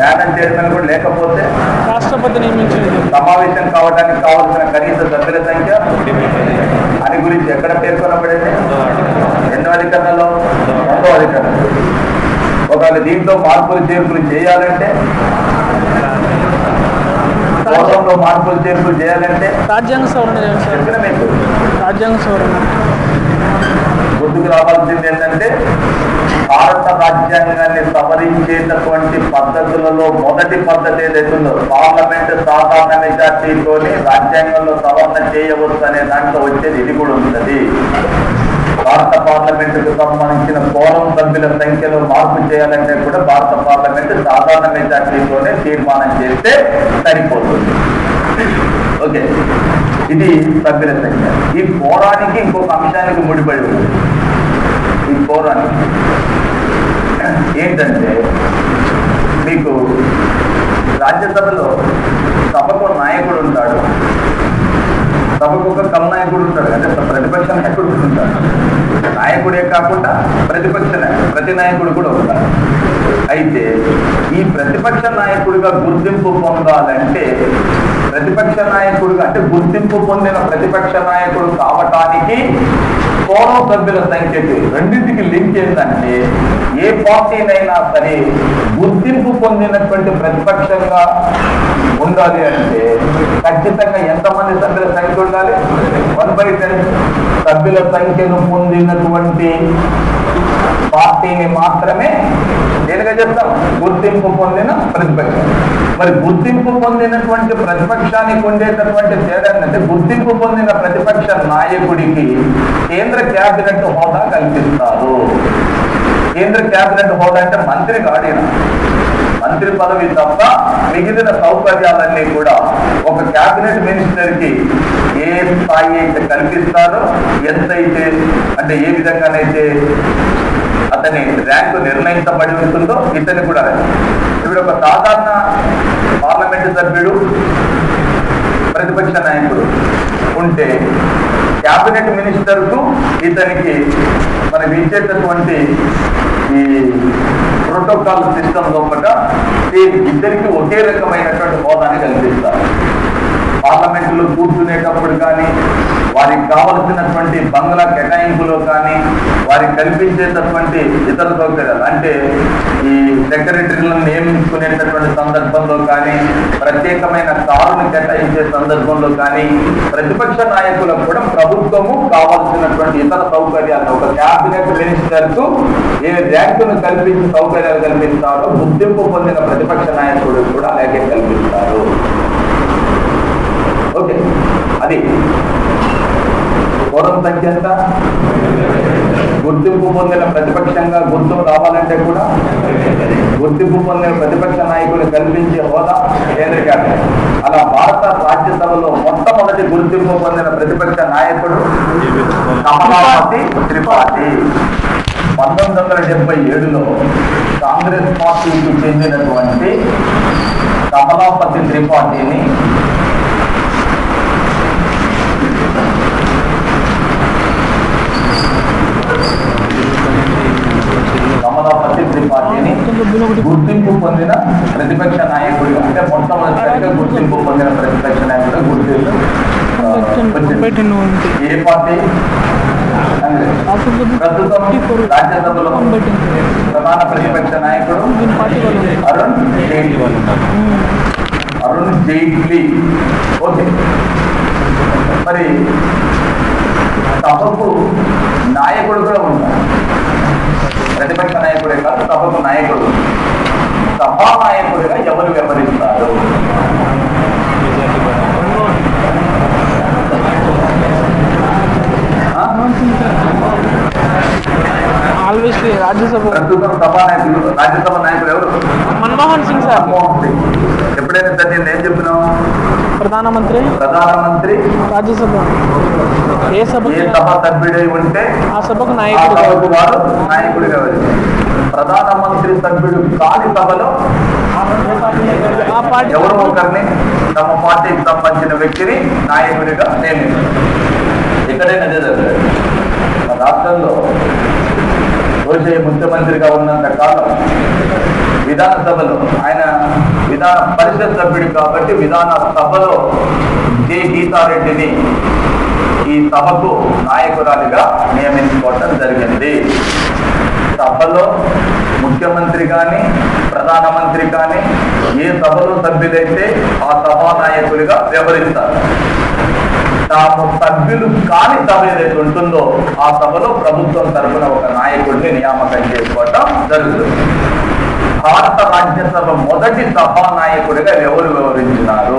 Panel chairman కూడా లేకపోతే రాష్ట్రపతి నియమించేది సమావేశం కావడానికి కావలసిన కనీస సభ్యుల సంఖ్య అని గురించి ఎక్కడ పేర్కొనబడింది రెండో అధికరణలో రెండో అధికరణ ఒకవేళ దీంట్లో మార్పులు చేర్పులు చేయాలంటే పూర్వంలో మార్పులు చేర్పులు చేయాలంటే రాజ్యాంగ సవరణ చేయండి సార్ చెప్పిన మీకు రాజ్యాంగ సవరణ గుర్తుకు రావాల్సింది ఏంటంటే భారత రాజ్యాంగాన్ని సవరించేటటువంటి పద్ధతులలో మొదటి పద్ధతి ఏదైతుందో పార్లమెంట్ సాధారణ మెజార్టీతోని రాజ్యాంగంలో సవరణ చేయవచ్చు అనే దాంట్లో వచ్చేది ఇది కూడా ఉంటుంది భారత పార్లమెంటుకు సంబంధించిన కోరం సభ్యుల సంఖ్యలో మార్పు చేయాలంటే కూడా భారత పార్లమెంట్ సాధారణ మెజార్టీతోనే తీర్మానం చేస్తే సరిపోతుంది ఓకే ఇది సభ్యుల సంఖ్య ఈ కోరానికి ఇంకొక అంశానికి ముడిపడి ఉంది ఈ కోరానికి ఏంటంటే మీకు రాజ్యసభలో సభకు నాయకుడు ఉంటాడు సభకు ఒక కమ్ నాయకుడు ఉంటాడు అంటే ప్రతిపక్ష నాయకుడు ఉంటాడు నాయకుడే కాకుండా ప్రతిపక్ష నాయకుడు ప్రతి నాయకుడు కూడా ఉంటాడు అయితే ఈ ప్రతిపక్ష నాయకుడిగా గుర్తింపు పొందాలంటే ప్రతిపక్ష నాయకుడిగా అంటే గుర్తింపు పొందిన ప్రతిపక్ష నాయకుడు కావటానికి కోరం సభ్యుల సంఖ్యకి రెండింటికి లింక్ ఏంటంటే ఏ పార్టీనైనా సరే గుర్తింపు పొందినటువంటి ప్రతిపక్షంగా ఉండాలి అంటే ఖచ్చితంగా ఎంతమంది సభ్యుల సంఖ్య ఉండాలి వన్ బై టెన్ సభ్యుల సంఖ్యను పొందినటువంటి పార్టీని మాత్రమే దేనిగా చెప్తాం గుర్తింపు పొందిన ప్రతిపక్షం మరి గుర్తింపు పొందినటువంటి ప్రతిపక్షానికి ఉండేటటువంటి తేడా ఏంటంటే గుర్తింపు పొందిన ప్రతిపక్ష నాయకుడికి కేంద్ర క్యాబినెట్ హోదా కల్పిస్తారు కేంద్ర క్యాబినెట్ హోదా అంటే మంత్రి కాడిన మంత్రి పదవి తప్ప మిగిలిన సౌకర్యాలన్నీ కూడా ఒక క్యాబినెట్ మినిస్టర్ కి ఏ స్థాయి అయితే కల్పిస్తారో ఎంతైతే అంటే ఏ విధంగానైతే అతని ర్యాంకు నిర్ణయించబడి ఉంటుందో ఇతని కూడా ఇప్పుడు ఒక సాధారణ పార్లమెంటు సభ్యుడు ప్రతిపక్ష నాయకుడు ఉంటే క్యాబినెట్ మినిస్టర్ కు ఇతనికి మనకి ఇచ్చేటటువంటి ఈ ప్రోటోకాల్ సిస్టమ్ లోపల సేమ్ ఇద్దరికి ఒకే రకమైనటువంటి హోదాని కల్పిస్తారు పార్లమెంటులో కూర్చునేటప్పుడు కానీ వారికి కావలసినటువంటి బంగ్లా కేటాయింపులో కానీ వారికి కల్పించేటటువంటి ఇతర సౌకర్యాలు అంటే ఈ సెక్రటరీలను నియమించుకునేటటువంటి సందర్భంలో కానీ ప్రత్యేకమైన కారును కేటాయించే సందర్భంలో కానీ ప్రతిపక్ష నాయకులకు కూడా ప్రభుత్వము కావాల్సినటువంటి ఇతర సౌకర్యాలు ఒక క్యాబినెట్ మినిస్టర్ కు ఏ ర్యాంకును కల్పించి సౌకర్యాలు కల్పిస్తారో గుర్తింపు పొందిన ప్రతిపక్ష నాయకుడు కూడా అలాగే కల్పిస్తారు ఓకే అది కోరం సంఖ్య ఎంత గుర్తింపు పొందిన ప్రతిపక్షంగా గుర్తు రావాలంటే కూడా గుర్తింపు పొందిన ప్రతిపక్ష నాయకుడు కల్పించే హోదా కేంద్ర క్యాబినెట్ అలా భారత రాజ్యసభలో మొట్టమొదటి గుర్తింపు పొందిన ప్రతిపక్ష నాయకుడు కమలాపతి త్రిపాఠి పంతొమ్మిది వందల డెబ్బై ఏడులో కాంగ్రెస్ పార్టీకి చెందినటువంటి కమలాపతి త్రిపాఠిని కమలాపతి త్రిపాఠిని గుర్తింపు పొందిన ప్రతిపక్ష నాయకుడిగా అంటే మొట్టమొదటిసారిగా గుర్తింపు పొందిన ప్రతిపక్ష నాయకుడిగా గుర్తింపు ఆ, వచ్చింది. ఏ పార్టీ కాంగ్రెస్. ప్రస్తుతం రాజ్యసభలో ప్రధాన ప్రతిపక్ష నాయకుడు అరుణ్ జైట్లీ అరుణ్ జైట్లీ ఓకే మరి సభకు నాయకుడు కూడా ఉంటారు ప్రతిపక్ష నాయకుడే కాదు సభకు నాయకుడు సభా నాయకుడిగా ఎవరు వ్యవహరిస్తారు ఆ? ఆల్వేస్ రాజ్యసభ ప్రస్తుతం సభా నాయకుడు రాజ్యసభ నాయకుడు ఎవరు మన్మోహన్ సింగ్ సార్ మన్మోహన్ సింగ్ ఎప్పుడైనా సరే నేను ఏం చెప్పినావు ప్రధానమంత్రి ప్రధానమంత్రి రాజ్యసభ ఏ ఏ సభకి సభ సభ్యుడై ఉంటే ఆ సభకు ఆ నాయకుడు సభకు వారు నాయకుడిగా వెళ్తారు ప్రధానమంత్రి సభ్యుడు కాని సభలో ఆ పార్టీ ఎవరో ఒకరిని తమ పార్టీకి సంబంధించిన వ్యక్తిని నాయకుడిగా నియమిస్తారు ఇక్కడైనా అదే జరుగుతుంది మన రాష్ట్రంలో రోజే ముఖ్యమంత్రిగా ఉన్నంత కాలం విధానసభలో ఆయన విధాన పరిషత్ సభ్యుడు కాబట్టి విధాన సభలో జే గీతారెడ్డిని ఈ సభకు నాయకురాలిగా నియమించుకోవటం జరిగింది సభలో ముఖ్యమంత్రి కానీ ప్రధానమంత్రి కానీ ఏ సభలో సభ్యులైతే ఆ సభా నాయకులుగా వ్యవహరిస్తారు తాము సభ్యులు కాని సభ ఏదైతే ఉంటుందో ఆ సభలో ప్రభుత్వం తరఫున ఒక నాయకుడిని నియామకం చేసుకోవటం జరుగుతుంది భారత రాజ్యసభ మొదటి సభా నాయకుడిగా ఎవరు వ్యవహరించినారు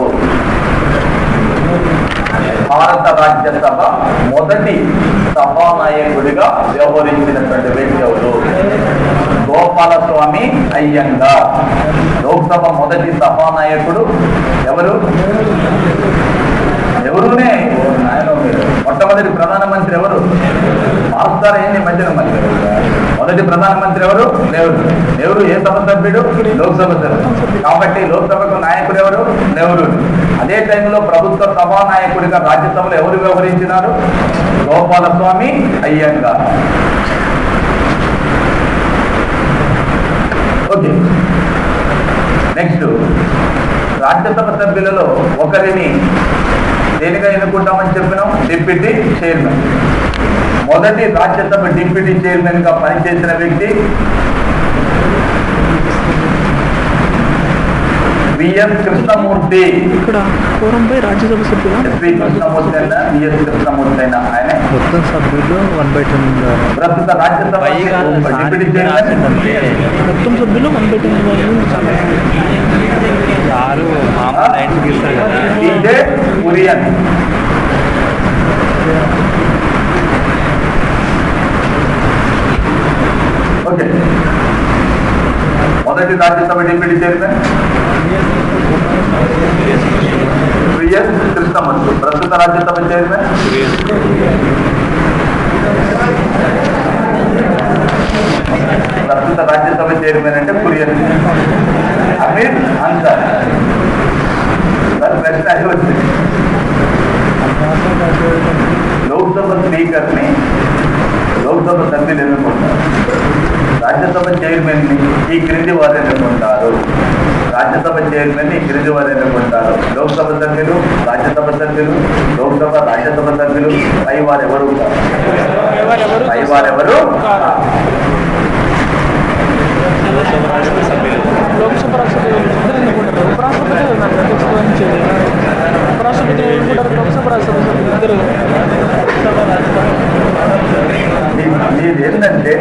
భారత రాజ్యసభ మొదటి సభానాయకుడిగా వ్యవహరించినటువంటి వ్యక్తి ఎవరు గోపాలస్వామి అయ్యంగార్ లోక్సభ మొదటి సభానాయకుడు ఎవరు ఎవరునే ఓ నాయనో మీరు. మొట్టమొదటి ప్రధానమంత్రి ఎవరు మారుస్తారు ఏంది ఈ మధ్యన మళ్ళీ మొదటి ప్రధానమంత్రి ఎవరు నెహ్రూ నెహ్రూ ఏ సభ సభ్యుడు లోక్సభ సభ్యుడు కాబట్టి లోక్సభకు నాయకుడు ఎవరు నెహ్రూ అదే టైంలో ప్రభుత్వ సభా నాయకుడిగా రాజ్యసభలో ఎవరు వ్యవహరించినారు గోపాలస్వామి అయ్యంగార్ ఓకే నెక్స్ట్ రాజ్యసభ సభ్యులలో ఒకరిని దేనిగా ఎన్నుకుంటామని చెప్పినాం డిప్యూటీ చైర్మన్ మొదటి రాజ్యసభ డిప్యూటీ చైర్మన్ గా పనిచేసిన వ్యక్తి విఎస్ కృష్ణమూర్తి ఇక్కడ పూర్వంపై రాజ్యసభ సభ్యులు ఎస్వి కృష్ణమూర్తి అయినా విఎస్ కృష్ణమూర్తి అయినా ఆయన మొత్తం సభ్యులు వన్ బై టెన్ ప్రస్తుత రాజ్యసభ డిప్యూటీ చైర్మన్ మొత్తం సభ్యులు వన్ బై టెన్ ఆరు మామూలు లైన్స్ గీస్తారు కదా డీజే కురియన్ ఓకే మొదటి Rajya Sabha deputy chairman VS Krishnamurthy ప్రస్తుత రాజ్యసభ చైర్మన్ ప్రస్తుత రాజ్యసభ చైర్మన్ అంటే కురియన్ అమీర్ అన్సార్ సార్ ప్రశ్న అది వచ్చింది లోక్సభ స్పీకర్ని లోక్సభ సభ్యులు ఎన్నుకుంటారు రాజ్యసభ చైర్మన్ ని ఈ క్రింది వారు ఎన్నుకుంటారు రాజ్యసభ చైర్మన్ ని ఈ క్రింది వారు ఎన్నుకుంటారు లోక్సభ సభ్యులు రాజ్యసభ సభ్యులు లోక్సభ రాజ్యసభ సభ్యులు పై వారు ఎవరు కాదు. ఎవరెవరు పై వారు ఎవరు కాదు. లోక్సభ రాష్ట్రపతి ఇద్దరు ఎన్నుకుంటారు ఉపరాష్ట్రపతి ఉన్నారు లోక్సభ నుంచి ఉపరాష్ట్రపతి ఎన్నుకుంటారు లోక్సభ రాష్ట్రపతి సభ్యులు ఇద్దరు మీది ఏంటంటే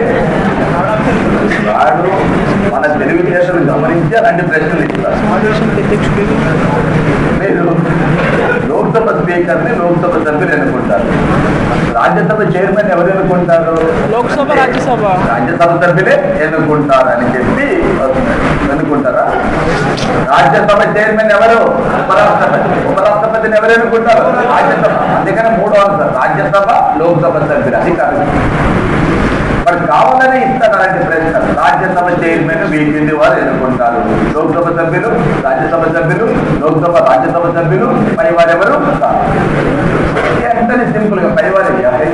వాడు మన తెలుగుదేశం గమనించి అలాంటి ప్రశ్నలు ఇస్తారు సమావేశానికి అధ్యక్షుడు మీరు లోక్సభ స్పీకర్ని లోక్సభ సభ్యులు ఎన్నుకుంటారు రాజ్యసభ చైర్మన్ ఎవరు ఎన్నుకుంటారు లోక్సభ రాజ్యసభ రాజ్యసభ సభ్యులే ఎన్నుకుంటారు అని చెప్పి ఎన్నుకుంటారా రాజ్యసభ చైర్మన్ ఎవరు ఉపరాష్ట్రపతి ఉపరాష్ట్రపతిని ఎవరు ఎన్నుకుంటారు రాజ్యసభ అందుకని మూడో ఆన్సర్ రాజ్యసభ లోక్సభ సభ్యులు అది కాదు మరి కావాలని ఇస్తారు అలాంటి ప్రశ్న రాజ్యసభ చైర్మన్ వీటింది వారు ఎన్నుకుంటారు లోక్సభ సభ్యులు రాజ్యసభ సభ్యులు లోక్సభ రాజ్యసభ సభ్యులు పై వారెవరు కాదు. ఇది అంతనే సింపుల్ గా పైవారు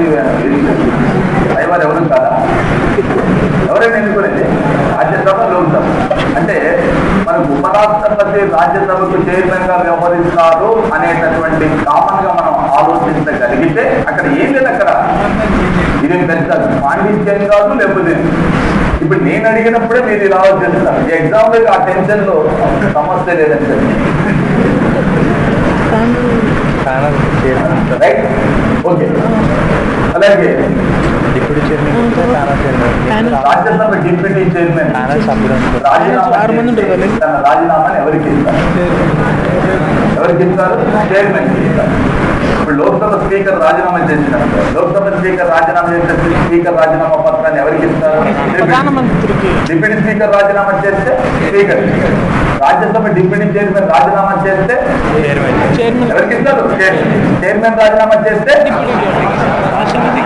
పైవారు ఎవరు కాదా ఎవరైనా ఎన్నుకునేది రాజ్యసభ లోక్సభ అంటే మనకు ఉపరాష్ట్రపతి రాజ్యసభకు చైర్మన్ గా వ్యవహరిస్తారు అనేటటువంటి కామన్ గా మనం ఆలోచించగలిగితే అక్కడ ఏం లేదు అక్కడ ఇది పెద్ద పాండిత్యం కాదు లేకపోతే ఇప్పుడు నేను అడిగినప్పుడే మీరు ఇలా ఆలోచిస్తున్నారు ఈ ఎగ్జామ్ లో ఆ టెన్షన్ లో సమస్య లేదంటే ప్యానల్ చైర్మన్ రైట్ ఓకే అలాగే deputy chairman panel chairman Panel. Rajya Sabha deputy chairman panel సభ్యులు అనుకో. రాజీనామా ఆరు మంది ఉంటారు చేసి కదా? తన రాజీనామాని ఎవరికి ఇస్తారు ఎవరికి ఇస్తారు చైర్మన్ ఇస్తారు ఇప్పుడు లోక్సభ స్పీకర్ రాజీనామా చేసినప్పుడు లోక్సభ స్పీకర్ రాజీనామా చేస్తే స్పీకర్ రాజీనామా పత్రాన్ని ఎవరికి ఇస్తారు ప్రధానమంత్రికి డిప్యూటీ స్పీకర్ రాజీనామా చేస్తే స్పీకర్ రాజ్యసభ డిప్యూటీ చైర్మన్ రాజీనామా చేస్తే చైర్మన్ చైర్మన్ ఎవరికి ఇస్తారు చైర్మన్ చైర్మన్ రాజీనామా చేస్తే రాష్ట్రపతి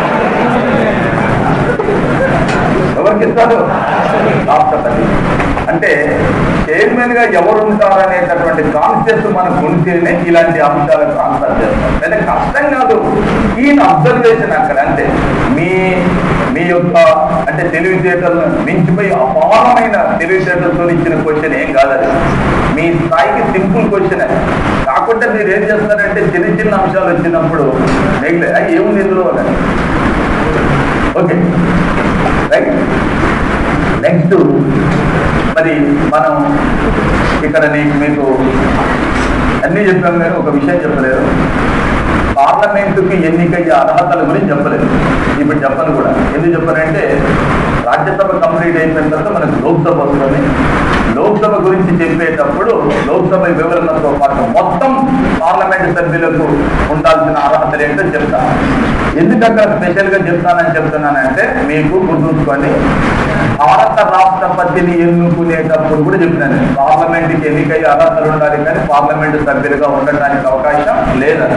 ఎవరికి ఇస్తారు రాష్ట్రపతి అంటే చైర్మన్ గా ఎవరు ఉంటారు అనేటటువంటి కాన్సెప్ట్ మనకు ఉంటేనే ఇలాంటి అంశాలకు ఆన్సర్ చేస్తాం లేదా కష్టం కాదు ఈయన అబ్జర్వేషన్ అక్కడ అంతే మీ మీ యొక్క అంటే తెలివితేటలను మించిపోయి అపారమైన తెలివితేటలతో ఇచ్చిన క్వశ్చన్ ఏం కాదది మీ స్థాయికి సింపుల్ క్వశ్చన్ అది కాకుండా మీరు ఏం చేస్తారంటే చిన్న చిన్న అంశాలు వచ్చినప్పుడు నెగ్లే "ఆ, ఏముంది ఇందులో అని ఓకే రైట్ నెక్స్ట్ మరి మనం ఇక్కడ నీకు మీకు అన్నీ చెప్పాం కానీ ఒక విషయం చెప్పలేదు పార్లమెంటుకి ఎన్నికయ్యే అర్హతల గురించి చెప్పలేదు ఇప్పుడు చెప్పను కూడా ఎందుకు చెప్పానంటే రాజ్యసభ కంప్లీట్ అయిపోయిన తర్వాత మనకు లోక్సభ వస్తుంది లోక్సభ గురించి చెప్పేటప్పుడు లోక్సభ వివరణతో పాటు మొత్తం పార్లమెంట్ సభ్యులకు ఉండాల్సిన అర్హతలు ఏంటో చెప్తా ఎందుకు అక్కడ స్పెషల్ గా చెప్తానని చెప్తున్నానంటే మీకు గుర్తుంచుకోండి భారత రాష్ట్రపతిని ఎన్నుకునేటప్పుడు కూడా చెప్పినాను పార్లమెంట్కి ఎన్నికయ్యే అర్హతలు ఉండాలి కానీ పార్లమెంట్ సభ్యులుగా ఉండటానికి అవకాశం లేదని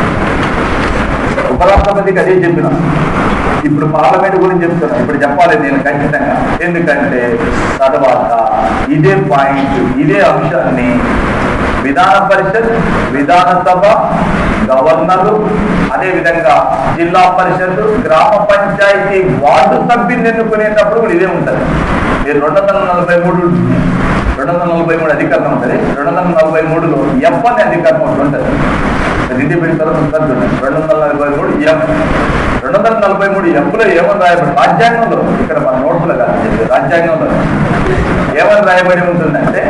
ఉపరాష్ట్రపతికి అదే చెప్పిన ఇప్పుడు పార్లమెంట్ గురించి చెప్తున్నా ఇప్పుడు చెప్పాలి నేను ఖచ్చితంగా ఎందుకంటే తర్వాత ఇదే పాయింట్ ఇదే అంశాన్ని విధాన పరిషత్ విధానసభ గవర్నరు అదేవిధంగా జిల్లా పరిషత్ గ్రామ పంచాయతీ వార్డు సభ్యుని ఎన్నుకునేటప్పుడు కూడా ఇదే ఉంటుంది మీరు రెండు వందల నలభై మూడు రెండు వందల నలభై మూడు అధికారం ఉంటుంది రెండు వందల నలభై మూడులో ఎఫ్ అనే అధికారం ఒకటి ఉంటుంది రిడి బిల్ తర్వాత ఉంటుంది చూడండి. రెండు వందల నలభై మూడు ఎఫ్ రెండు వందల నలభై మూడు ఎఫ్లో ఏమని రాయబడి రాజ్యాంగంలో ఇక్కడ మన నోట్స్లో కాదు చెప్పేది, రాజ్యాంగంలో ఏమని రాయబడి ఉంటుందంటే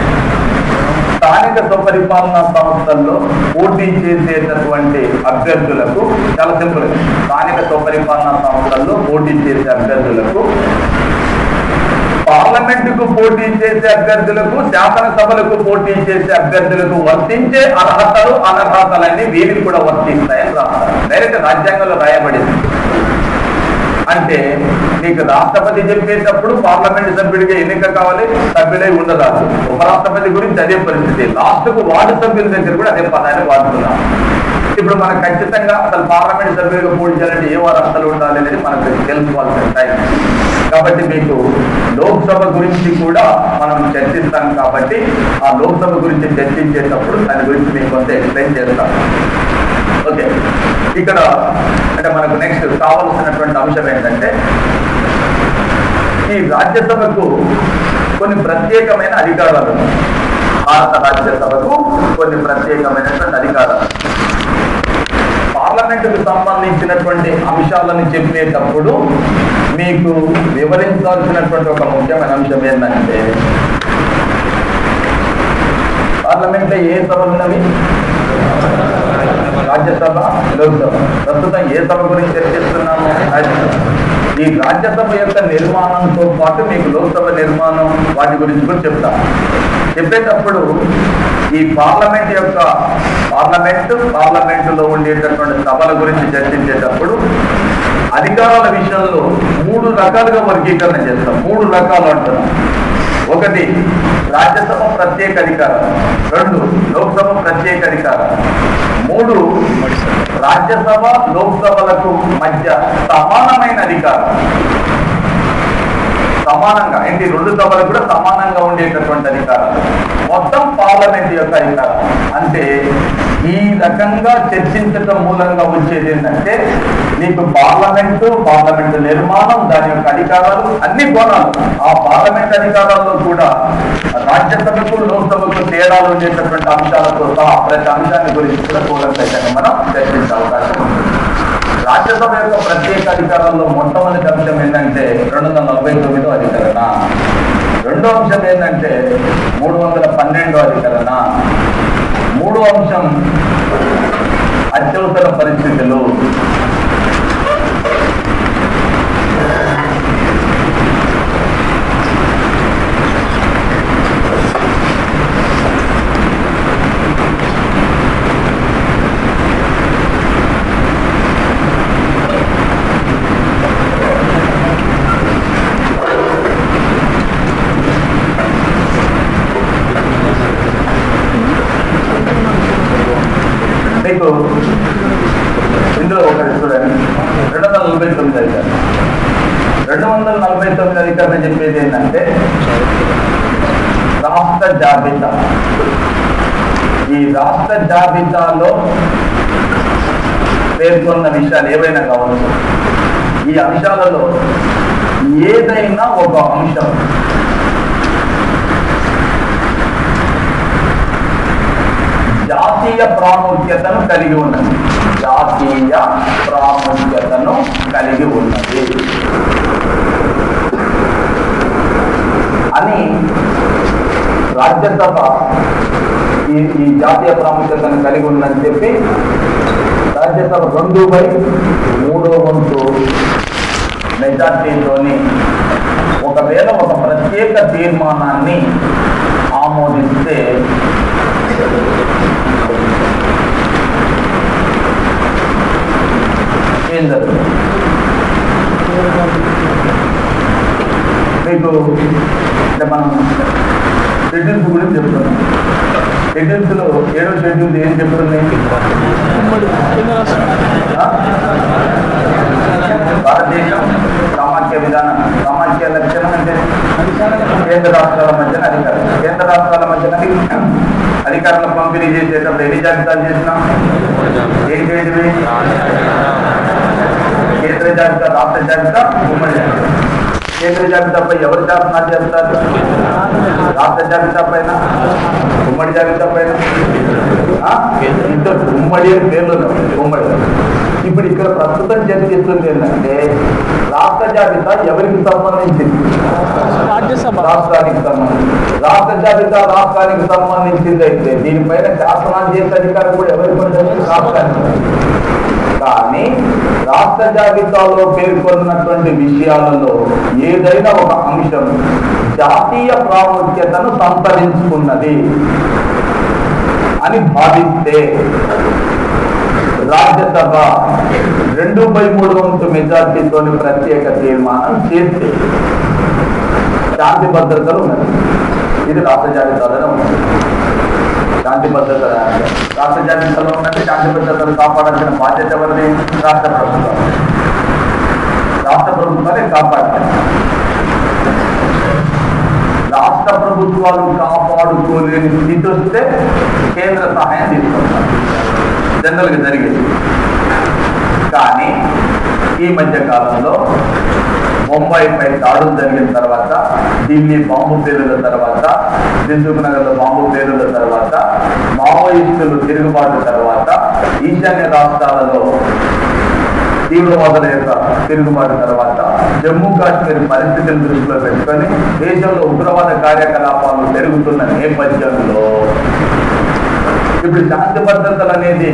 స్థానిక స్వపరిపాలనా సంస్థల్లో పోటీ చేసేటటువంటి అభ్యర్థులకు చాలా సింపుల్ స్థానిక స్వపరిపాలనా సంస్థల్లో పోటీ చేసే అభ్యర్థులకు పార్లమెంటుకు పోటీ చేసే అభ్యర్థులకు శాసనసభలకు పోటీ చేసే అభ్యర్థులకు వర్తించే అర్హతలు అనర్హతలన్నీ వీరికి కూడా వర్తిస్తాయని రాస్తారు డైరెక్ట్ రాజ్యాంగంలో రాయబడింది అంటే నీకు రాష్ట్రపతి చెప్పేటప్పుడు పార్లమెంట్ సభ్యుడిగా ఎన్నిక కావాలి సభ్యుడై ఉండరాదు ఉపరాష్ట్రపతి గురించి అదే పరిస్థితి లాస్ట్ కు వార్డు సభ్యుల దగ్గర కూడా అదే పదాన్ని వాడుతున్నాం ఇప్పుడు మనకు ఖచ్చితంగా అసలు పార్లమెంట్ సభ్యులుగా పోటీ చేయాలంటే ఏ అర్హతలు ఉండాలి అనేది మనకు తెలుసుకోవాల్సిన టైం కాబట్టి మీకు లోక్సభ గురించి కూడా మనం చర్చిస్తాం కాబట్టి ఆ లోక్సభ గురించి చర్చించేటప్పుడు దాని గురించి మీకు కొంత ఎక్స్ప్లెయిన్ చేస్తాం ఓకే ఇక్కడ అంటే మనకు నెక్స్ట్ కావాల్సినటువంటి అంశం ఏంటంటే ఈ రాజ్యసభకు కొన్ని ప్రత్యేకమైన అధికారాలు ఉన్నాయి. భారత రాజ్యసభకు కొన్ని ప్రత్యేకమైనటువంటి అధికారాలు పార్లమెంటుకు సంబంధించినటువంటి అంశాలను చెప్పేటప్పుడు మీకు వివరించాల్సినటువంటి ఒక ముఖ్యమైన అంశం ఏంటంటే పార్లమెంట్లో ఏ సభలు ఉన్నవి రాజ్యసభ లోక్సభ ప్రస్తుతం ఏ సభ గురించి చర్చిస్తున్నాము రాజ్యసభ ఈ రాజ్యసభ యొక్క నిర్మాణంతో పాటు మీకు లోక్సభ నిర్మాణం వాటి గురించి కూడా చెప్తాం చెప్పేటప్పుడు ఈ పార్లమెంట్ యొక్క పార్లమెంట్ పార్లమెంటులో ఉండేటటువంటి సభల గురించి చర్చించేటప్పుడు అధికారాల విషయంలో మూడు రకాలుగా వర్గీకరణ చేస్తాం మూడు రకాలు అంటున్నాం ఒకటి రాజ్యసభ ప్రత్యేక అధికారం రెండు లోక్సభ ప్రత్యేక అధికారం మూడు రాజ్యసభ లోక్సభలకు మధ్య సమానమైన అధికారం సమానంగా ఏంటి రెండు సభలకు కూడా సమానంగా ఉండేటటువంటి అధికారం మొత్తం పార్లమెంట్ యొక్క అధికారం అంటే ఈ రకంగా చర్చించటం మూలంగా వచ్చేది ఏంటంటే నీకు పార్లమెంటు పార్లమెంటు నిర్మాణం దాని యొక్క అధికారాలు అన్ని కోణాలు ఆ పార్లమెంట్ అధికారాల్లో కూడా రాజ్యసభకు లోక్సభకు తేడాలు ఉండేటటువంటి అంశాలతో సహా ప్రతి అంశాన్ని గురించి కూడా కూలంకషంగా మనం చర్చించే అవకాశం ఉంటుంది రాజ్యసభ యొక్క ప్రత్యేక అధికారాల్లో మొట్టమొదటి అంశం ఏంటంటే రెండు వందల నలభై తొమ్మిదో అధికరణ రెండో అంశం ఏంటంటే మూడు వందల పన్నెండో అధికరణ మూడో అంశం అత్యవసర పరిస్థితులు మీకు ఇందులో ఒకటి చూడండి రెండు వందల నలభై తొమ్మిది అధికారం రెండు వందల నలభై తొమ్మిది అధికారం చెప్పేది ఏంటంటే రాష్ట్ర జాబితా ఈ రాష్ట్ర జాబితాలో పేర్కొన్న విషయాలు ఏవైనా కావచ్చు ఈ అంశాలలో ఏదైనా ఒక అంశం జాతీయ ప్రాముఖ్యతను కలిగి ఉన్నది జాతీయ ప్రాముఖ్యతను కలిగి ఉన్నది అని రాజ్యసభ ఈ ఈ జాతీయ ప్రాముఖ్యతను కలిగి ఉందని చెప్పి రాజ్యసభ రెండు బై మూడో వంతు మెజార్టీతోని ఒకవేళ ఒక ప్రత్యేక తీర్మానాన్ని ఆమోదిస్తే ఏం జరుగుతుంది మీకు అంటే మనం షెడ్యూల్స్ గురించి చెప్తున్నాం షెడ్యూల్స్లో ఏడో షెడ్యూల్ ఏం చెప్తుంది ఉమ్మడి కేంద్ర రాష్ట్రం ఆ? భారతదేశం సామాఖ్య విధానం సామాఖ్య లక్షణం అంటే కేంద్ర రాష్ట్రాల మధ్యన అధికారం కేంద్ర రాష్ట్రాల మధ్యన అధికారులను పంపిణీ చేసేటప్పుడు ఎన్ని జాబితాలు చేసినాం ఏంటి ఏంటివి కేంద్ర జాబితా రాష్ట్ర జాబితా ఉమ్మడి జాబితా కేంద్ర జాబితాపై ఎవరు శాసనాలు చేస్తారు రాష్ట్ర జాబితా పైన ఉమ్మడి జాబితా పైన ఆ? ఇద్దరు ఉమ్మడి అని పేర్లు ఉన్నాయి. ఉమ్మడి ఇప్పుడు ఇక్కడ ప్రస్తుతం చర్చిస్తుంది ఏంటంటే రాష్ట్ర జాబితా ఎవరికి సంబంధించింది రాజ్యసభ రాష్ట్రానికి సంబంధించి రాష్ట్ర జాబితా రాష్ట్రానికి సంబంధించింది అయితే దీనిపైన శాసనాలు చేసే అధికారం కూడా ఎవరికి ఉంటుంది రాష్ట్రానికి కానీ రాష్ట్ర జాబితాలో పేర్కొన్నటువంటి విషయాలలో ఏదైనా ఒక అంశం జాతీయ ప్రాముఖ్యతను సంతరించుకున్నది అని భావిస్తే రాజ్యసభ రెండు బై మూడు వంతు మెజార్టీతోని ప్రత్యేక తీర్మానం చేస్తే శాంతి భద్రతలు ఉన్నది ఇది రాష్ట్ర జాబితాలోనే ఉన్నది శాంతి భద్రత రాష్ట్ర జాబితాలో ఉన్నది శాంతి భద్రతలు కాపాడాల్సిన బాధ్యత ఎవరిది రాష్ట్ర ప్రభుత్వం రాష్ట్ర ప్రభుత్వాలే కాపాడాలి రాష్ట్ర ప్రభుత్వాలు కాపాడుకోలేని స్థితి వస్తే కేంద్ర సహాయం తీసుకుంటారు జనరల్గా జరిగేది కానీ ఈ మధ్య కాలంలో ముంబైపై దాడులు జరిగిన తర్వాత ఢిల్లీ బాంబు పేలుల తర్వాత దిల్సుఖ్ నగర్లో బాంబు పేలుల తర్వాత మావోయిస్టులు తిరుగుబాటు తర్వాత ఈశాన్య రాష్ట్రాలలో తీవ్రవాదుల యొక్క తిరుగుబాటు తర్వాత జమ్మూ కాశ్మీర్ పరిస్థితిని దృష్టిలో పెట్టుకొని దేశంలో ఉగ్రవాద కార్యకలాపాలు పెరుగుతున్న నేపథ్యంలో ఇప్పుడు శాంతి భద్రతలు అనేది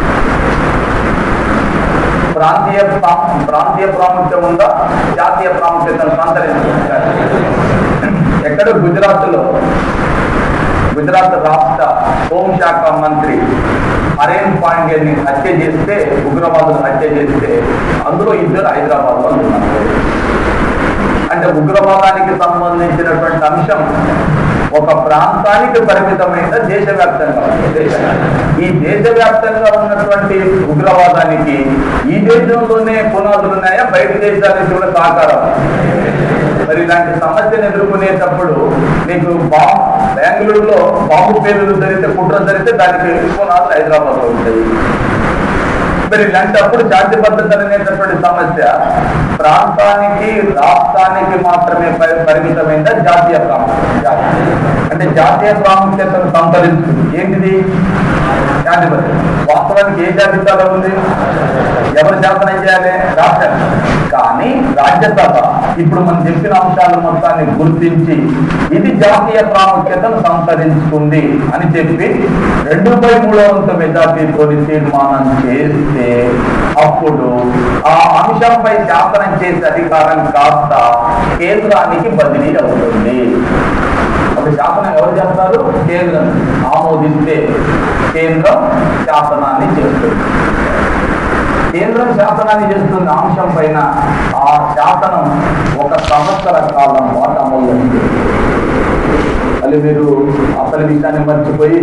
ప్రాంతీయ ప్రా- ప్రాంతీయ ప్రాముఖ్యం ఉందా జాతీయ ప్రాముఖ్యతను సంతరించుకుంటారు ఎక్కడ గుజరాత్లో గుజరాత్ రాష్ట్ర హోంశాఖ మంత్రి హరేన్ పాండ్యని హత్య చేస్తే ఉగ్రవాదులు హత్య చేస్తే అందులో ఇద్దరు హైదరాబాద్ లో ఉన్నారు అంటే ఉగ్రవాదానికి సంబంధించినటువంటి అంశం ఒక ప్రాంతానికి పరిమితమైన దేశవ్యాప్తంగా ఉంది. దేశ- ఈ దేశవ్యాప్తంగా ఉన్నటువంటి ఉగ్రవాదానికి ఈ దేశంలోనే పునాదులు ఉన్నాయా బయట దేశాల నుంచి కూడా సహకారం మరి ఇలాంటి సమస్యను ఎదుర్కొనేటప్పుడు నీకు బాంబు బెంగళూరులో బాంబు పేర్లు జరిగితే కుట్ర జరిగితే దానికి పునాదులు హైదరాబాద్ లో ఉంటాయి మరి ఇలాంటప్పుడు శాంతి భద్రత అనేటటువంటి సమస్య ప్రాంతానికి రాష్ట్రానికి మాత్రమే పరి- పరిమితమైందా జాతీయ ప్రాముఖ్యత జాతీయ. అంటే జాతీయ ప్రాముఖ్యతను సంతరించుకుంది ఏంటిది శాంతి భద్రత వాస్తవానికి ఏ జాబితాలో ఉంది ఎవరు శాసనం చేయాలి రాష్ట్రం కానీ రాజ్యసభ ఇప్పుడు మనం చెప్పిన అంశాలు మొత్తాన్ని గుర్తించి ఇది జాతీయ ప్రాముఖ్యతను సంతరించుకుంది అని చెప్పి రెండు బై మూడో వంతు మెజార్టీతో తీర్మానం చేస్తే అప్పుడు ఆ అంశంపై శాసనం చేసే అధికారం కాస్త కేంద్రానికి బదిలీ అవుతుంది ఒక శాసనం ఎవరు చేస్తారు కేంద్రం ఆమోదిస్తే కేంద్రం శాసనాన్ని చేస్తుంది కేంద్రం శాసనాన్ని చేస్తున్న అంశం పైన ఆ శాసనం ఒక సంవత్సర కాలం పాటు అమలు ఉంది అది మీరు అసలు విషయాన్ని మర్చిపోయి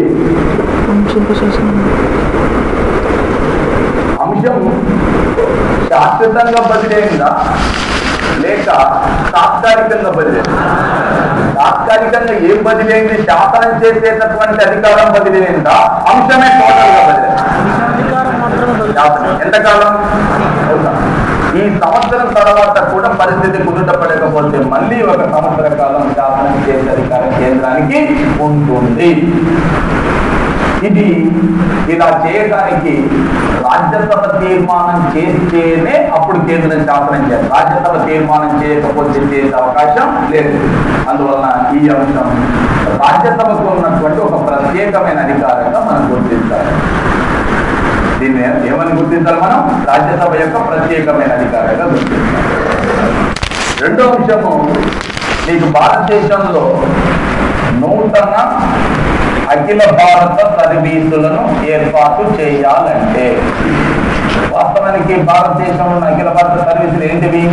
అంశం శాశ్వతంగా బదిలైందా లేక తాత్కాలికంగా బదిలైందా తాత్కాలికంగా ఏం బదిలైంది శాసనం చేసేటటువంటి అధికారం బదిలైందా అంశమే టోటల్ గా బదిలైంది అధికారం మాత్రమే బదిలీ. శాసనం ఎంతకాలం అవునా? ఈ సంవత్సరం తర్వాత కూడా పరిస్థితి కుదుటపడకపోతే మళ్ళీ ఒక సంవత్సర కాలం శాసనం చేసే అధికారం కేంద్రానికి ఉంటుంది ఇది ఇలా చేయడానికి రాజ్యసభ తీర్మానం చేస్తేనే అప్పుడు కేంద్రం శాసనం చేయాలి రాజ్యసభ తీర్మానం చేయకపోతే చేసే అవకాశం లేదు అందువలన ఈ అంశం రాజ్యసభకు ఉన్నటువంటి ఒక ప్రత్యేకమైన అధికారంగా మనం గుర్తించాలి దీన్ని ఏమని గుర్తించాలి మనం రాజ్యసభ యొక్క ప్రత్యేకమైన అధికారంగా గుర్తించాలి రెండో అంశము నీకు భారతదేశంలో నూతన అఖిల భారత సర్వీసులను ఏర్పాటు చేయాలంటే వాస్తవానికి భారతదేశంలో ఉన్న అఖిల భారత సర్వీసులు ఏంటివి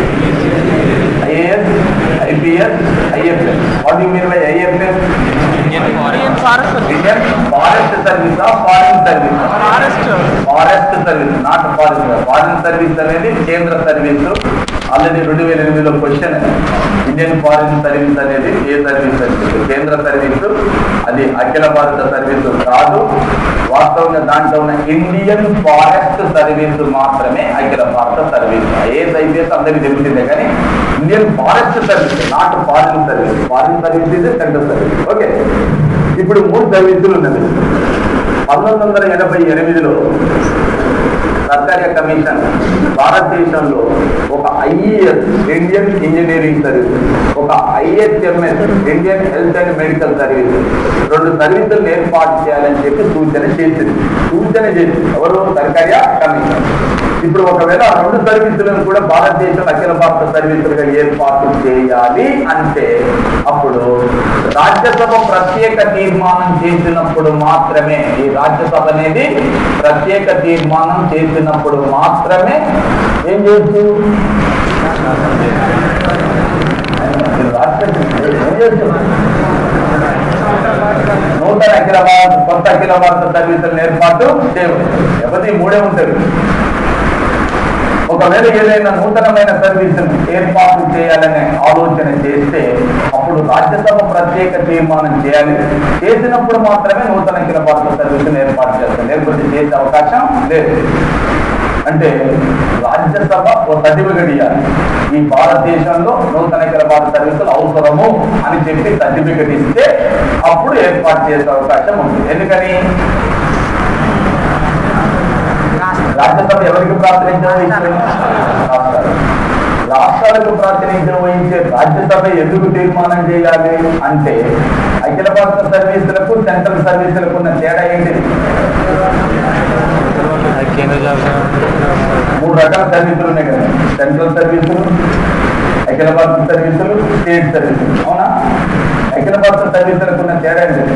IAS IPS IFS what you mean by IFS Indian Indian forest Indian forest service foreign service forest forest service not forest foreign service అనేది కేంద్ర సర్వీస్ ఆల్రెడీ రెండు వేల ఎనిమిదిలో క్వశ్చన్ ఇండియన్ ఫారిన్ సర్వీస్ అనేది ఏ సర్వీస్ సర్వీస్ కేంద్ర service అది అఖిల భారత సర్వీస్ కాదు వాస్తవంగా దాంట్లో ఉన్న ఇండియన్ ఫారెస్ట్ సర్వీస్ మాత్రమే అఖిల భారత సర్వీస్ ఏ ఐపీఎస్ అందరికీ తెలిసిందే కానీ Indian forest service not foreign service foreign service ఇది సెంట్రల్ సర్వీస్ ఓకే ఇప్పుడు మూడు సర్వీసులు ఉన్నది పంతొమ్మిది వందల ఎనభై ఎనిమిదిలో సర్కార్య కమిషన్ భారతదేశంలో ఒక ఐఈఎస్ ఇండియన్ ఇంజనీరింగ్ సర్వీస్ ఒక IHMS Indian health and medical service రెండు సర్వీసులను ఏర్పాటు చేయాలని చెప్పి సూచన చేసింది సూచన చేసింది ఎవరు సర్కార్య కమిషన్ ఇప్పుడు ఒకవేళ ఆ రెండు సర్వీసులను కూడా భారతదేశం అఖిల భారత సర్వీసులుగా ఏర్పాటు చేయాలి అంటే అప్పుడు రాజ్యసభ ప్రత్యేక తీర్మానం చేసినప్పుడు మాత్రమే ఈ రాజ్యసభ అనేది ప్రత్యేక తీర్మానం చేసినప్పుడు మాత్రమే ఏం చేయొచ్చు మీరు రాష్ట్ర- ఏం చేస్తున్నారు? నూతన అఖిల భారత కొత్త అఖిల భారత సర్వీసులను ఏర్పాటు చేయవచ్చు ఎవరి మూడే ఉంటుంది ఒకవేళ ఏదైనా నూతనమైన సర్వీసును ఏర్పాటు చేయాలనే ఆలోచన చేస్తే అప్పుడు రాజ్యసభ ప్రత్యేక తీర్మానం చేయాలి చేసినప్పుడు మాత్రమే నూతన అఖిల భారత సర్వీసును ఏర్పాటు చేస్తారు లేకపోతే చేసే అవకాశం లేదు అంటే రాజ్యసభ ఓ సర్టిఫికెట్ ఇవ్వాలి ఈ భారతదేశంలో నూతన అఖిల భారత సర్వీసులు అవసరము అని చెప్పి సర్టిఫికెట్ ఇస్తే అప్పుడు ఏర్పాటు చేసే అవకాశం ఉంది ఎందుకని రాజ్యసభ ఎవరికి ప్రాతినిధ్యం వహించాలి రాష్ట్రాలు రాష్ట్రాలకు ప్రాతినిధ్యం వహించే రాజ్యసభ ఎందుకు తీర్మానం చేయాలి అంటే అఖిల భారత సర్వీసులకు సెంట్రల్ సర్వీసులకు ఉన్న తేడా ఏంటిది అది కేంద్ర జాబ్ మూడు రకాల సర్వీసులు ఉన్నాయి కదా సెంట్రల్ సర్వీసులు అఖిల భారత సర్వీసులు స్టేట్ సర్వీసులు అవునా అఖిల భారత సర్వీసులకు ఉన్న తేడా ఏంటి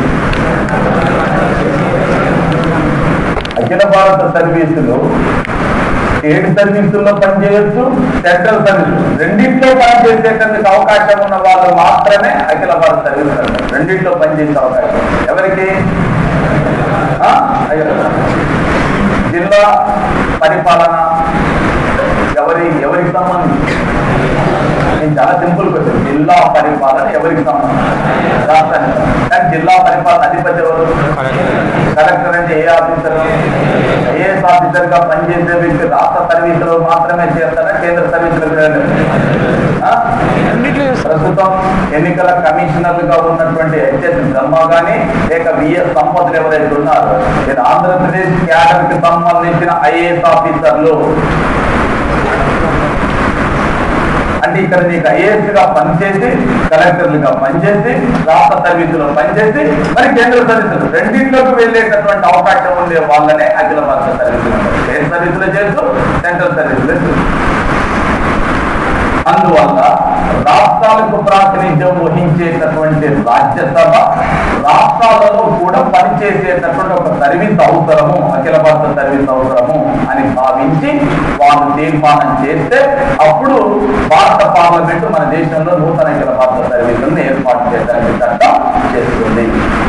అఖిల భారత సర్వీసులు స్టేట్ సర్వీసుల్లో పనిచేయొచ్చు సెంట్రల్ సర్వీస్ రెండింటిలో పనిచేసేటందుకు అవకాశం ఉన్న వాళ్ళు మాత్రమే అఖిల భారత సర్వీస్ అంటారు రెండింటిలో పనిచేసే అవకాశం ఎవరికి ఆ? అయ్యో. జిల్లా పరిపాలన ఎవరి ఎవరికి సంబంధించి నేను చాలా సింపుల్ క్వశ్చన్ జిల్లా పరిపాలన ఎవరికి సంబంధించి రాష్ట్రానికి కానీ జిల్లా పరిపాలన అధిపతి ఎవరు కలెక్టర్ అంటే ఏ ఆఫీసర్ ఐఏఎస్ ఆఫీసర్ గా పనిచేసే వ్యక్తి రాష్ట్ర సర్వీసులో మాత్రమే చేస్తారా కేంద్ర సర్వీసులు అన్నిట్లో చేస్తారు ప్రస్తుతం ఎన్నికల కమిషనర్లుగా ఉన్నటువంటి హెచ్ఎస్ బ్రహ్మ గాని లేక విఎస్ సంపత్తులు ఎవరైతే ఉన్నారో ఇది ఆంధ్రప్రదేశ్ క్యాడర్ కి సంబంధించిన ఐఏఎస్ ఆఫీసర్లు అంటే ఇక్కడ నీకు ఐఏఎస్ గా పనిచేసి కలెక్టర్లుగా పనిచేసి రాష్ట్ర సర్వీసులో పనిచేసి మరి కేంద్ర సర్వీసులు రెండింటిలోకి వెళ్ళేటటువంటి అవకాశం ఉండే వాళ్ళనే అఖిల భారత సర్వీసులు అంటారు. స్టేట్ సర్వీసులు చేస్తూ సెంట్రల్ సర్వీసులు చేస్తూ అందువల్ల రాష్ట్రాలకు ప్రాతినిధ్యం వహించేటటువంటి రాజ్యసభ రాష్ట్రాలలో కూడా పనిచేసేటటువంటి ఒక సర్వీస్ అవసరము అఖిల భారత సర్వీస్ అవసరము అని భావించి వారు తీర్మానం చేస్తే అప్పుడు భారత పార్లమెంటు మన దేశంలో నూతన అఖిల భారత సర్వీసులను ఏర్పాటు చేయడానికి చట్టం చేస్తుంది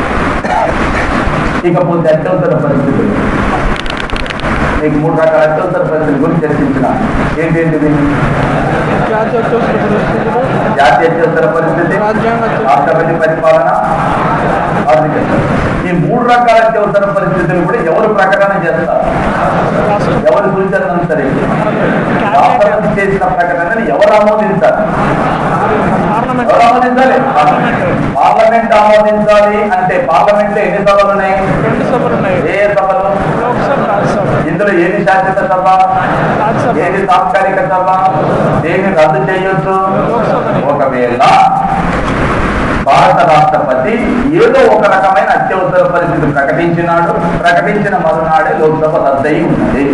ఇకపోతే అత్యవసర పరిస్థితులు మీకు మూడు రకాల అత్యవసర పరిస్థితుల గురించి చర్చించిన ఏంటేంటిది జాతీయ అత్యవసర పరిస్థితులు జాతీయ అత్యవసర పరిస్థితి రాజ్యాంగ అత్యవసర- రాష్ట్రపతి పరిపాలన ఆర్థిక ఈ మూడు రకాల అత్యవసర పరిస్థితులు కూడా ఎవరు ప్రకటన చేస్తారు రాష్ట్ర ఎవరు సూచనలు అనుసరించి క్యాబినెట్ రాష్ట్రపతి చేసిన ప్రకటనని ఎవరు ఆమోదించాలి పార్లమెంట్ ఎవరు ఆమోదించాలి పార్లమెంట్ ఆమోదించాలి అంటే పార్లమెంట్ లో ఎన్ని సభలు ఉన్నాయి రెండు సభలు ఉన్నాయి ఏ సభలు లోక్సభ రాజ్యసభ ఇందులో ఏది శాశ్వత సభ రాజ్యసభ ఏది తాత్కాలిక సభ దేన్ని రద్దు చేయొచ్చు ఒకవేళ భారత రాష్ట్రపతి ఏదో ఒక రకమైన అత్యవసర పరిస్థితి ప్రకటించినాడు ప్రకటించిన మరునాడే లోక్సభ రద్దయి ఉన్నది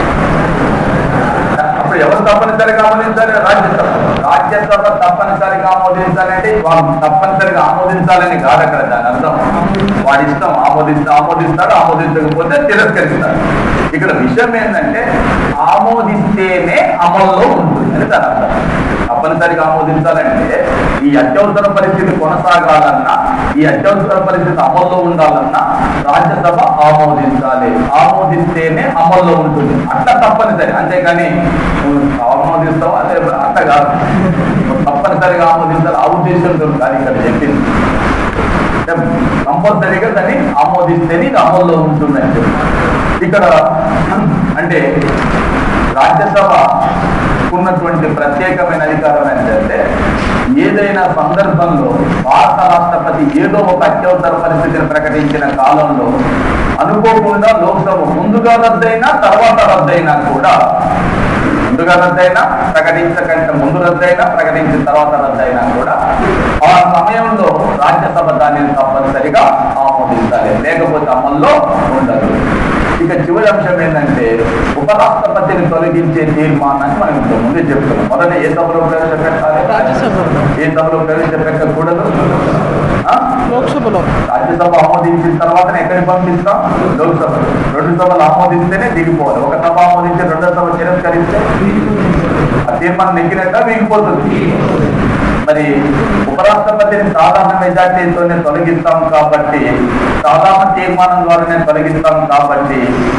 అప్పుడు ఎవరు తప్పనిసరిగా ఆమోదించాలి రాజ్యసభ రాజ్యసభ తప్పనిసరిగా ఆమోదించాలంటే వాళ్ళు తప్పనిసరిగా ఆమోదించాలని కాదు అక్కడ దాని అర్థం వాడి ఇష్టం ఆమోదిస్తే ఆమోదిస్తాడు ఆమోదించకపోతే తిరస్కరిస్తాడు ఇక్కడ విషయం ఏంటంటే ఆమోదిస్తేనే అమల్లో ఉంటుంది అని దాని అర్థం తప్పనిసరిగా ఆమోదించాలంటే ఈ అత్యవసర పరిస్థితి కొనసాగాలన్నా ఈ అత్యవసర పరిస్థితి అమల్లో ఉండాలన్నా రాజ్యసభ ఆమోదించాలి ఆమోదిస్తేనే అమల్లో ఉంటుంది అట్లా తప్పనిసరి అంతేగాని నువ్వు ఆమోదిస్తావు అదే అట్ట కాదు నువ్వు తప్పనిసరిగా ఆమోదించాలి ఆ ఉద్దేశంతో కాదు ఇక్కడ చెప్పింది కంపల్సరీగా దాన్ని ఆమోదిస్తేనే ఇది అమల్లో ఉంటుందని చెప్పి ఇక్కడ అంటే రాజ్యసభ ఉన్నటువంటి ప్రత్యేకమైన అధికారం ఏంటంటే ఏదైనా సందర్భంలో భారత రాష్ట్రపతి ఏదో ఒక అత్యవసర పరిస్థితిని ప్రకటించిన కాలంలో అనుకోకుండా లోక్సభ ముందుగా రద్దయినా తర్వాత రద్దయినా కూడా ముందుగా రద్దయినా ప్రకటించకంటే ముందు రద్దయినా ప్రకటించిన తర్వాత రద్దయినా కూడా ఆ సమయంలో రాజ్యసభ దానిని తప్పనిసరిగా ఆమోదించాలి లేకపోతే అమల్లో ఉండదు ఇక చివరి అంశం ఏంటంటే ఉపరాష్ట్రపతిని తొలగించే తీర్మానాన్ని మనం ఇంతకు ముందే చెప్తున్నాం మొదట ఏ సభలో ప్రవేశపెట్టాలి రాజ్యసభ ఏ సభలో ప్రవేశపెట్టకూడదు ఆ? లోక్సభలో రాజ్యసభ ఆమోదించిన తర్వాత ఎక్కడికి పంపిస్తాం లోక్సభ రెండు సభలు ఆమోదిస్తేనే దిగిపోవాలి ఒక సభ ఆమోదించి రెండో సభ తిరస్కరిస్తే ఆ తీర్మానం నెగ్గినట్ట మిగిలిపోతుంది మరి ఉపరాష్ట్రపతిని సాధారణ మెజార్టీతోనే తొలగిస్తాం కాబట్టి సాధారణ తీర్మానం ద్వారానే తొలగిస్తాం కాబట్టి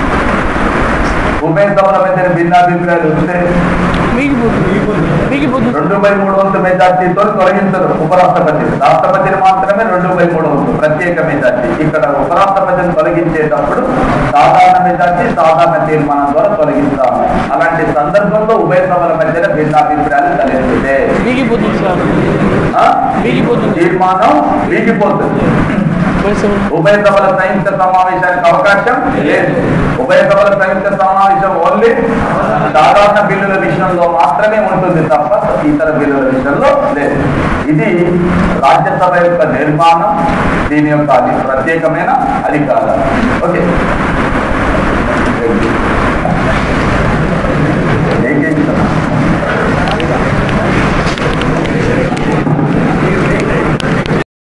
ఉభయ సభల మధ్య భిన్నాభిప్రాయాలు వస్తే మీకు మీకు బుద్ధి రెండు బై మూడు వంతు మెజార్టీతో తొలగించరు ఉపరాష్ట్రపతి రాష్ట్రపతిని మాత్రమే రెండు బై మూడు వంతు ప్రత్యేక మెజార్టీ ఇక్కడ ఉపరాష్ట్రపతిని తొలగించేటప్పుడు సాధారణ మెజార్టీ సాధారణ తీర్మానం ద్వారా తొలగిస్తాము అలాంటి సందర్భంలో ఉభయ సభల మధ్యన భిన్నాభిప్రాయాలు కలిగితే మీకు బుద్ధి సార్ ఆ? మీకు బుద్ధి తీర్మానం వీగిపోతుంది వయసు ఉభయ సభల సంయుక్త సమావేశానికి అవకాశం లేదు ఉభయ సభల సంయుక్త సమావేశం ఓన్లీ సాధారణ బిల్లుల విషయంలో మాత్రమే ఉంటుంది తప్ప ఇతర బిల్లుల విషయంలో లేదు ఇది రాజ్యసభ యొక్క నిర్మాణం దీని యొక్క అది ప్రత్యేకమైన అధికారం ఓకే